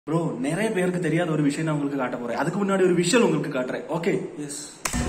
Bro நிறைய பேருக்கு தெரியாத ஒரு விஷயம் நான் உங்களுக்கு காட்ட போறேன் அதுக்கு முன்னாடி ஒரு விஷயம் உங்களுக்கு காட்டுறேன் ஓகே எஸ்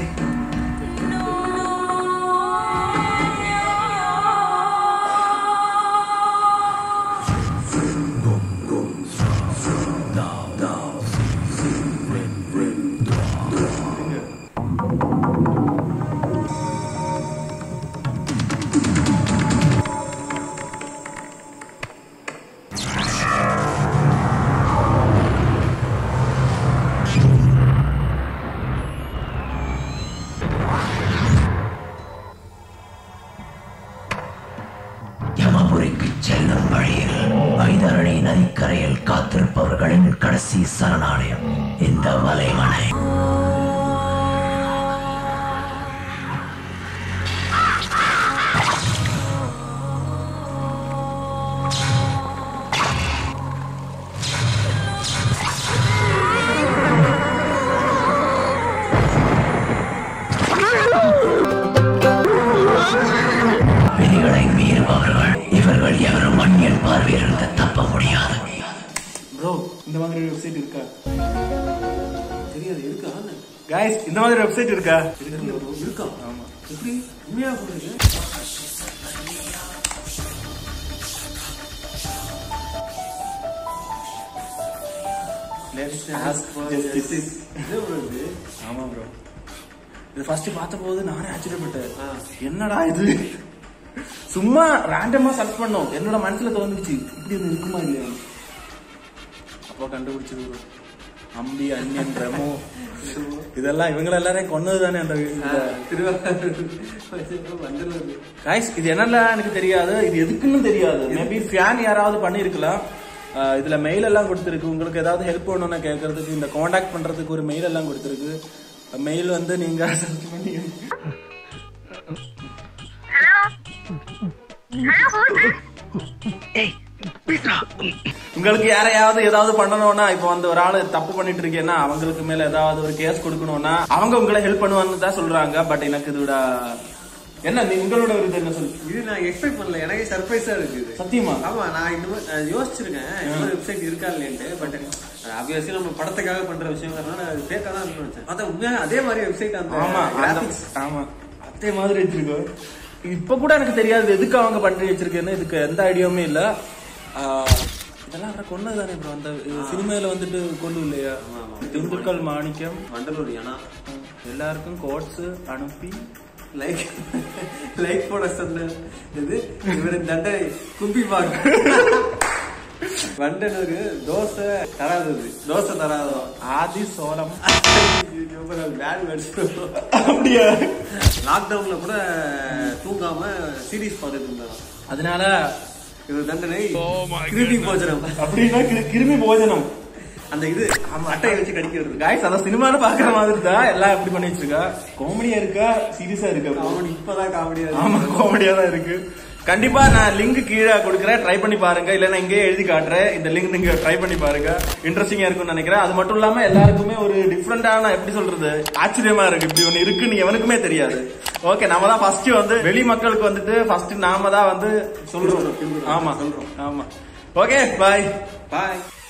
யமபுரிக்கு செல்லும் வழியில் வைதரணி நதிக்கரையில் காத்திருப்பவர்களின் கடைசி சரணாலயம் இந்த வலைமனை விதிகளை மீறுபவர்கள் இவர்கள் எவரும் மண்ணில் பார்வையிலிருந்து தப்ப முடியாது ப்ரோ இந்த மாதிரி ஒரு வெப்சைட் இருக்கா தெரியாது இருக்கா கைஸ் இந்த மாதிரி வெப்சைட் இருக்கா இருக்கா ஆமா எப்படி உண்மையா சொல்றீங்க Let's ask for justice. இது bro இது? ஆமா ப்ரோ இது ஃபர்ஸ்ட் பார்த்த போது நானே ஆச்சரியப்பட்டேன் ஆ. என்னடா இது சும்மா ரேண்டமா சர்ச் பண்ணோம் என்னோட மனசுல தோணுச்சு இப்படி ஒண்ணு இருக்குமா இல்லையா அப்போ கண்டுபிடிச்சது ப்ரோ அம்பி அன்யன் ரெமோ இதெல்லாம் இவங்கள எல்லாரையும் கொன்னது தானே அந்த ஆ, திருவாரூர் வண்டலூர் கைஸ் இது என்னெல்லாம் எனக்கு தெரியாது இது எதுக்குன்னு தெரியாது மேபி ஃபேன் யாராவது பண்ணிருக்கலாம் ஆஹ் இதுல மெயில் எல்லாம் கொடுத்துருக்கு உங்களுக்கு ஏதாவது ஹெல்ப் பண்ணணும்னு கேட்கறதுக்கு இந்த காண்டாக்ட் பண்றதுக்கு ஒரு மெயில் எல்லாம் கொடுத்துருக்கு மெயில் வந்து நீங்க search பண்ணி உங்களுக்கு யாரையாவது ஏதாவது பண்ணணும்னா இப்போ வந்து ஒரு ஆளு தப்பு பண்ணிட்டு இருக்கேன்னா அவங்களுக்கு மேல ஏதாவது ஒரு கேஸ் கொடுக்கணும்னா அவங்க உங்களை ஹெல்ப் பண்ணுவான்னு தான் சொல்றாங்க பட் எனக்கு இதோட என்ன நீ- உங்களோட ஒரு இது என்ன சொல்லு இது நான் எக்ஸ்பெக்ட் பண்ணல எனக்கு சர்ப்ரைஸா இருக்கு இது சத்தியமா ஆமா நான் இந்த மாதிரி நான் யோசிச்சிருக்கேன் இந்த மாதிரி வெப்சைட் இருக்கா இல்லைன்ட்டு பட் ஆப்வியஸ்லி நம்ம படத்துக்காக பண்ற விஷயங்கிறதுனால அது ஃபேக்கா தான் இருக்கும்னு நினைச்சேன் அதான் உண்மையா அதே மாதிரி வெப்சைட் அந்த ஆமா கிராபிக்ஸ் அந்த- ஆமா அதே மாதிரி வச்சிருக்கோம் இப்ப கூட எனக்கு தெரியாது எதுக்கு அவங்க பண்ணி வச்சிருக்கேன்னு இதுக்கு எந்த ஐடியாவுமே இல்ல ஆஹ், இதெல்லாம் அவரை கொன்னது தானே ப்ரோ அந்த சினிமால வந்துட்டு கொண்டு இல்லையா திண்டுக்கல் மாணிக்கம் வண்டலூர் ஏன்னா எல்லாருக்கும் கோட்ஸ் அனுப்பி லைக் லைக் போட சொன்ன இது இவரு தண்டனை கும்பி பாக்கு வண்டனூர் தோசை தராதது தோசை தராதோ ஆதி சோளம் பேட் வேர்ட்ஸ் அப்படியா லாக்டவுன்ல கூட தூங்காம சீரிஸ் பார்த்துட்டு இருந்தாராம் அதனால இவர் தண்டனை கிருமி போஜனம் அப்படின்னா கிரு- கிருமி போஜனம் அந்த இது அட்டையை வச்சு கடிக்கிறது காய்ஸ் அதான் சினிமால பாக்குற மாதிரி தான் எல்லாம் எப்படி பண்ணி வச்சிருக்கா காமெடியா இருக்கா சீரியஸா இருக்கா அவன் இப்பதான் காமெடியா ஆமா காமெடியா தான் இருக்கு கண்டிப்பா நான் லிங்க் கீழே கொடுக்குறேன் ட்ரை பண்ணி பாருங்க இல்ல இங்கேயே எழுதி காட்டுறேன் இந்த லிங்க் நீங்க ட்ரை பண்ணி பாருங்க இன்ட்ரெஸ்டிங்கா இருக்கும்னு நினைக்கிறேன் அது மட்டும் இல்லாம எல்லாருக்குமே ஒரு டிஃப்ரெண்டான எப்படி சொல்றது ஆச்சரியமா இருக்கு இப்படி ஒண்ணு இருக்குன்னு எவனுக்குமே தெரியாது ஓகே நாம தான் ஃபர்ஸ்ட் வந்து வெளி மக்களுக்கு வந்துட்டு ஃபர்ஸ்ட் நாம தான் வந்து சொல்றோம் ஆமா சொல்றோம் ஆமா ஓகே பாய் பாய்